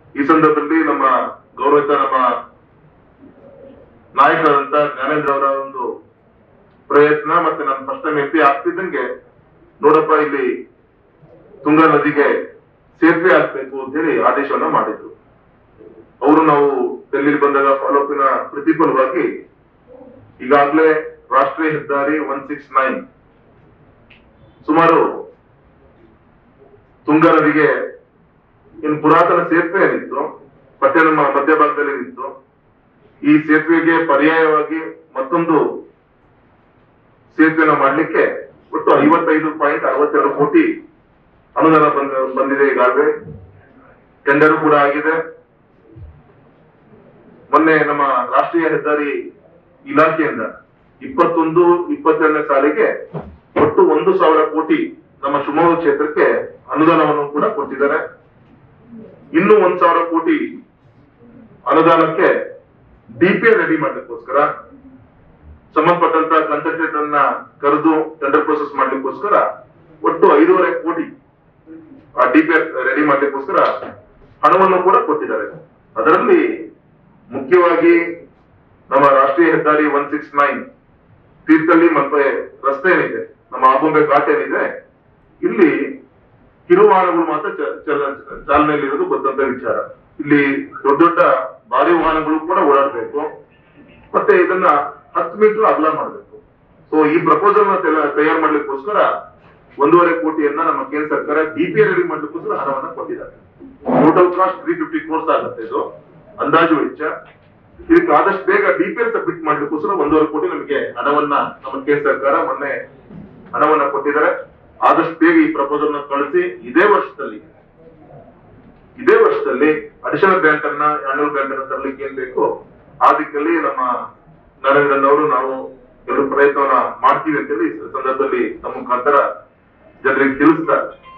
ಈ ಸಂದರ್ಭದಲ್ಲಿ ನಮ್ಮ ಗೌರವಿತ ನಮ್ಮ ನಾಯಕರಾದಂತ ಜ್ಞಾನೇಂದ್ರ ಅವರ ಒಂದು ಪ್ರಯತ್ನ ಮತ್ತೆ ನಾನು ಫಸ್ಟ್ ಟೈಮ್ ಎಂ ಪಿ ಆಗ್ತಿದ್ದಂಗೆ ನೋಡಪ್ಪ ಇಲ್ಲಿ ತುಂಗಾ ನದಿಗೆ ಸೇರ್ಪೆ ಆಗ್ಬೇಕು ಅಂತ ಹೇಳಿ ಆದೇಶವನ್ನ ಮಾಡಿದ್ರು ಅವರು ನಾವು ಡೆಲ್ಲಿಲಿ ಬಂದಾಗ ಫಾಲೋಪಿನ ಪ್ರತಿಫಲವಾಗಿ ಈಗಾಗಲೇ ರಾಷ್ಟ್ರೀಯ ಹೆದ್ದಾರಿ ಒನ್ ಸಿಕ್ಸ್ ನೈನ್ ಸುಮಾರು ತುಂಗಾ ನದಿಗೆ ಇನ್ನು ಪುರಾತನ ಸೇತುವೆ ಏನಿತ್ತು ಪಟ್ಟಣ ಮಧ್ಯಭಾಗದಲ್ಲಿ ನಿಂತು ಈ ಸೇತುವೆಗೆ ಪರ್ಯಾಯವಾಗಿ ಮತ್ತೊಂದು ಸೇತುವೆನ ಮಾಡ್ಲಿಕ್ಕೆ ಒಟ್ಟು ಐವತ್ತೈದು ಪಾಯಿಂಟ್ ಅರವತ್ತೆರಡು ಕೋಟಿ ಅನುದಾನ ಬಂದ ಬಂದಿದೆ ಈಗಾಗಲೇ ಟೆಂಡರ್ ಕೂಡ ಆಗಿದೆ ಮೊನ್ನೆ ನಮ್ಮ ರಾಷ್ಟ್ರೀಯ ಹೆದ್ದಾರಿ ಇಲಾಖೆಯಿಂದ ಇಪ್ಪತ್ತೊಂದು ಇಪ್ಪತ್ತೆರಡನೇ ಸಾಲಿಗೆ ಒಟ್ಟು ಒಂದು ಸಾವಿರ ಕೋಟಿ ನಮ್ಮ ಶಿವಮೊಗ್ಗ ಕ್ಷೇತ್ರಕ್ಕೆ ಅನುದಾನವನ್ನು ಕೂಡ ಕೊಟ್ಟಿದ್ದಾರೆ ಇನ್ನು ಒಂದ್ ಸಾವಿರ ಕೋಟಿ ಅನುದಾನಕ್ಕೆ ಡಿಪಿಎ ರೆಡಿ ಮಾಡ್ಲಿಕ್ಕೋಸ್ಕರ ಸಂಬಂಧಪಟ್ಟಂತ ಕನ್ಸಲ್ಟೆಂಟ್ ಅನ್ನ ಕರೆದು ಟೆಂಡರ್ ಪ್ರೊಸೆಸ್ ಮಾಡ್ಲಿಕ್ಕೋಸ್ಕರ ಒಟ್ಟು ಐದೂವರೆ ಕೋಟಿ ಆ ಡಿಪಿಆರ್ ರೆಡಿ ಮಾಡ್ಲಿಕ್ಕೋಸ್ಕರ ಹಣವನ್ನು ಕೂಡ ಕೊಟ್ಟಿದ್ದಾರೆ ಅದರಲ್ಲಿ ಮುಖ್ಯವಾಗಿ ನಮ್ಮ ರಾಷ್ಟ್ರೀಯ ಹೆದ್ದಾರಿ ಒನ್ ಸಿಕ್ಸ್ ನೈನ್ ತೀರ್ಥಹಳ್ಳಿ ಮತ್ತೆ ರಸ್ತೆ ಏನಿದೆ ನಮ್ಮ ಆಗುಂಬೆ ಘಾಟ್ ಏನಿದೆ ಇಲ್ಲಿ ಕಿರು ವಾಹನಗಳು ಮಾತ್ರ ಚ- ಚಲ- ಚಾಲನೆಯಲ್ಲಿರೋದು ಗೊತ್ತಂತ ವಿಚಾರ ಇಲ್ಲಿ ದೊಡ್ಡ ದೊಡ್ಡ ಭಾರಿ ವಾಹನಗಳು ಕೂಡ ಓಡಾಡಬೇಕು ಮತ್ತೆ ಇದನ್ನ ಹತ್ತು ಮೀಟರ್ ಅಗಲ ಮಾಡಬೇಕು ಸೊ ಈ ಪ್ರಪೋಸಲ್ ನ ತೆಲ- ತಯಾರು ಮಾಡ್ಲಿಕ್ಕೋಸ್ಕರ ಒಂದೂವರೆ ಕೋಟಿಯನ್ನ ನಮ್ಮ ಕೇಂದ್ರ ಸರ್ಕಾರ ಡಿಪಿಎ ರೆಡಿ ಮಾಡ್ಲಿಕ್ಕೋಸ್ಕರ ಹಣವನ್ನ ಕೊಟ್ಟಿದ್ದಾರೆ total cost three fifty crores ಆಗುತ್ತೆ ಇದು ಅಂದಾಜು ವೆಚ್ಚ ಇದಕ್ಕೆ ಆದಷ್ಟು ಬೇಗ ಡಿಪಿಎಲ್ ಸಬ್ಮಿಟ್ ಮಾಡ್ಲಿಕ್ಕೋಸ್ಕರ ಒಂದೂವರೆ ಕೋಟಿ ನಮಗೆ ಹಣವನ್ನ ನಮ್ಮ ಕೇಂದ್ರ ಸರ್ಕಾರ ಮೊನ್ನೆ ಹಣವನ್ನ ಕೊಟ್ಟಿದ್ದಾರೆ ಆದಷ್ಟು ಬೇಗ ಈ ಪ್ರಪೋಸಲ್ ನ ಕಳಿಸಿ ಇದೇ ವರ್ಷದಲ್ಲಿ ಇದೇ ವರ್ಷದಲ್ಲಿ ಅಡಿಷನಲ್ ಗ್ರಾಂಟ್ ಅನ್ನ ಆನ್ಯುವಲ್ ಗ್ರಾಂಟ್ ಅನ್ನ ತರಲಿಕ್ಕೆ ಏನ್ ಬೇಕು ಆ ದಿಕ್ಕಲ್ಲಿ ನಮ್ಮ ನರೇಂದ್ರನ್ ಅವರು ನಾವು ಎಲ್ಲರೂ ಪ್ರಯತ್ನವನ್ನ ಮಾಡ್ತೀವಿ ಅಂತೇಳಿ ಈ ಸಂದರ್ಭದಲ್ಲಿ ನಮ್ಮ ಮುಖಾಂತರ ಜನರಿಗೆ ತಿಳಿಸ್ತಾ